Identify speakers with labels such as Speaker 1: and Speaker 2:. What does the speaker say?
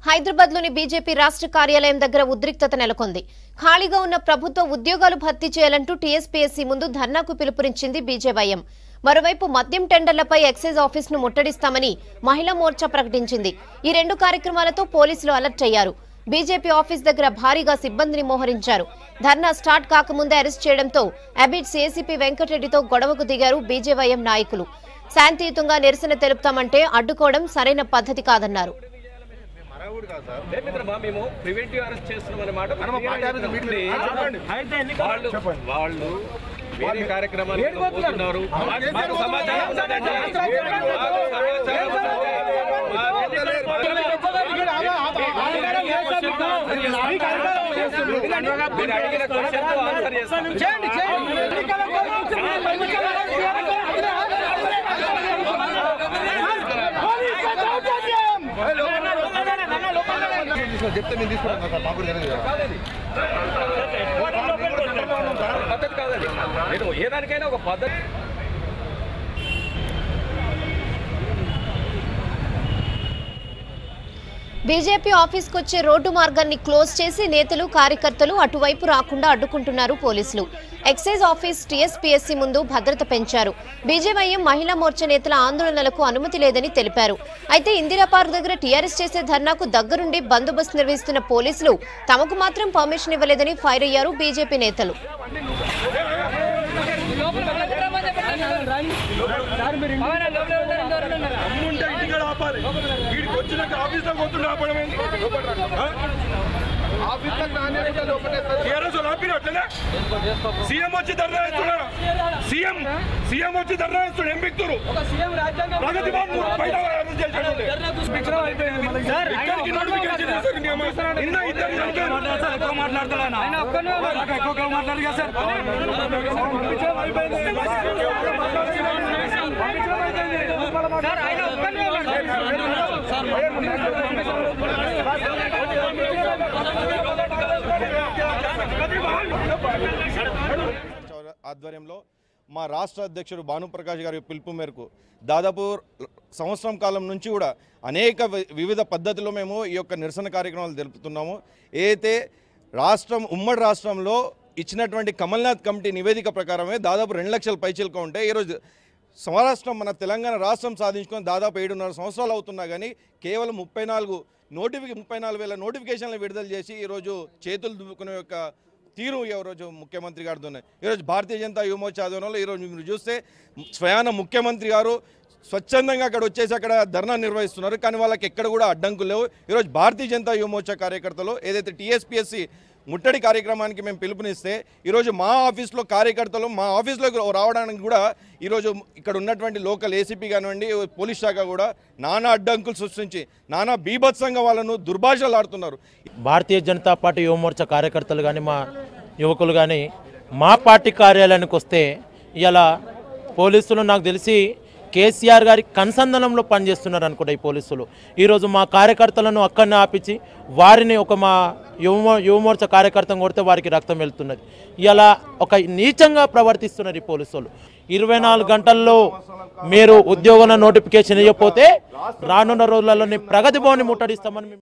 Speaker 1: హైదరాబాద్ లోని బీజేపీ రాష్ట్ర కార్యాలయం దగ్గర ఉద్రిక్తత నెలకొంది ఖాళీగా ఉన్న ప్రభుత్వ ఉద్యోగాలు భర్తీ చేయాలంటూ టీఎస్పీఎస్సీ ముందు ధర్నాకు పిలుపునిచ్చింది బీజేవైఎం మరోవైపు మద్యం టెండర్లపై ఎక్సైజ్ ఆఫీస్ ను ముట్టడిస్తామని మహిళా మోర్చా ప్రకటించింది ఈ రెండు కార్యక్రమాలతో పోలీసులు అలర్ట్ అయ్యారు బీజేపీ ఆఫీస్ దగ్గర భారీగా సిబ్బందిని మోహరించారు ధర్నా స్టార్ట్ కాకముందే అరెస్ట్ చేయడంతో అబిడ్స్ ఏసీపీ వెంకటరెడ్డితో గొడవకు దిగారు బీజేవైఎం నాయకులు శాంతియుతంగా నిరసన తెలుపుతామంటే అడ్డుకోవడం సరైన పద్ధతి కాదన్నారు
Speaker 2: లేదు మిత్రమా, మేము ప్రివెంటివ్ అరెస్ట్ చేస్తున్నాం అన్నమాట వాళ్ళు వాళ్ళు వేరే కార్యక్రమానికి పోతున్నారు మాకు సమాచారం ఉన్నదండి. మాకు సమాచారం ఉన్నది. మీరు అడిగిన క్వశ్చన్ ఆన్సర్ చేస్తాం
Speaker 3: చెప్తే మేము తీసుకుంటాం కదా సార్ మాకు కూడా తెలియదు కదా
Speaker 2: పద్ధతి కాదండి నేను ఏ దానికైనా ఒక పద్ధతి
Speaker 1: బీజేపీ ఆఫీస్కు వచ్చే రోడ్డు మార్గాన్ని క్లోజ్ చేసి నేతలు కార్యకర్తలు అటువైపు రాకుండా అడ్డుకుంటున్నారు పోలీసులు ఎక్సైజ్ ఆఫీస్ టీఎస్పీఎస్సీ ముందు భద్రత పెంచారు బీజేవైఎం మహిళా మోర్చా నేతల ఆందోళనలకు అనుమతి లేదని తెలిపారు అయితే ఇందిరా పార్క్ దగ్గర టీఆర్ఎస్ చేసే ధర్నాకు దగ్గరుండి బందోబస్తు నిర్వహిస్తున్న పోలీసులు తమకు మాత్రం పర్మిషన్ ఇవ్వలేదని ఫైర్ అయ్యారు బీజేపీ నేతలు
Speaker 4: అమ్ముంటే ఇంటికాడ ఆపాలి వీడికి వచ్చినాక ఆఫీస్ లో పోతుండే ఆపడం ఏంటి టీఆర్ఎస్ వాళ్ళు ఆపిన అట్లనే సీఎం వచ్చి ధర్నా వేస్తున్నాడు సీఎం సీఎం వచ్చి ధర్నా వేస్తున్నాడు ఏం బిక్తురు ప్రగతి బాబు బయట అరెస్ట్ చేశాడు. ఇక్కడికి notification చేశారు నియమం. నిన్న ఇద్దరు చనిపోయారు.
Speaker 3: చౌర ఆధ్వర్యంలో మా రాష్ట్ర అధ్యక్షుడు భానుప్రకాష్ గారి పిలుపు మేరకు దాదాపు సంవత్సరం కాలం నుంచి కూడా అనేక వి- వివిధ పద్ధతుల్లో మేము ఈ యొక్క నిరసన కార్యక్రమాలు జరుపుతున్నాము ఏదైతే రాష్ట్రం ఉమ్మడి రాష్ట్రంలో ఇచ్చినటువంటి కమల్నాథ్ కమిటీ నివేదిక ప్రకారమే దాదాపు రెండు లక్షల పైచీలక ఉంటే ఈరోజు స్వరాష్ట్రం మన తెలంగాణ రాష్ట్రం సాధించుకొని దాదాపు ఏడున్నర సంవత్సరాలు అవుతున్నా కానీ కేవలం ముప్పై నాలుగు నోటిఫికే ముప్పై నాలుగు వేల నోటిఫికేషన్లు విడుదల చేసి ఈరోజు చేతులు దువ్వుకునే యొక్క తీరు ఈరోజు ముఖ్యమంత్రి గారితో ఉన్నాయి ఈరోజు భారతీయ జనతా యువమోర్చా ఆధ్వర్యంలో ఈరోజు మీరు చూస్తే స్వయాన ముఖ్యమంత్రి గారు స్వచ్ఛందంగా అక్కడ వచ్చేసి అక్కడ ధర్నా నిర్వహిస్తున్నారు కానీ వాళ్ళకి ఎక్కడ కూడా అడ్డంకులు లేవు ఈరోజు భారతీయ జనతా యువమోర్చా కార్యకర్తలు ఏదైతే టీఎస్పీఎస్సి ముట్టడి కార్యక్రమానికి మేము పిలుపునిస్తే ఈరోజు మా ఆఫీస్లో కార్యకర్తలు మా ఆఫీస్లోకి రావడానికి కూడా ఈరోజు ఇక్కడ ఉన్నటువంటి లోకల్ ఏసీపీ కానివ్వండి పోలీస్ శాఖ కూడా నానా అడ్డంకులు సృష్టించి నానా బీభత్సంగా వాళ్ళను దుర్భాషలు ఆడుతున్నారు
Speaker 5: భారతీయ జనతా పార్టీ యువమోర్చా కార్యకర్తలు కానీ మా యువకులు కానీ మా పార్టీ కార్యాలయానికి వస్తే ఇలా పోలీసులు నాకు తెలిసి కేసీఆర్ గారి కన్సందనంలో పనిచేస్తున్నారు అనుకుంటా ఈ పోలీసులు ఈరోజు మా కార్యకర్తలను అక్కడనే ఆపించి వారిని ఒక మా యువ యువమోర్చా కార్యకర్తను కొడితే వారికి రక్తం వెళ్తున్నది ఇలా ఒక నీచంగా ప్రవర్తిస్తున్నారు ఈ పోలీసులు ఇరవై నాలుగు గంటల్లో మీరు ఉద్యోగం నోటిఫికేషన్ ఇవ్వకపోతే రానున్న రోజులలో ప్రగతి భవన్ని ముట్టడిస్తామని మేము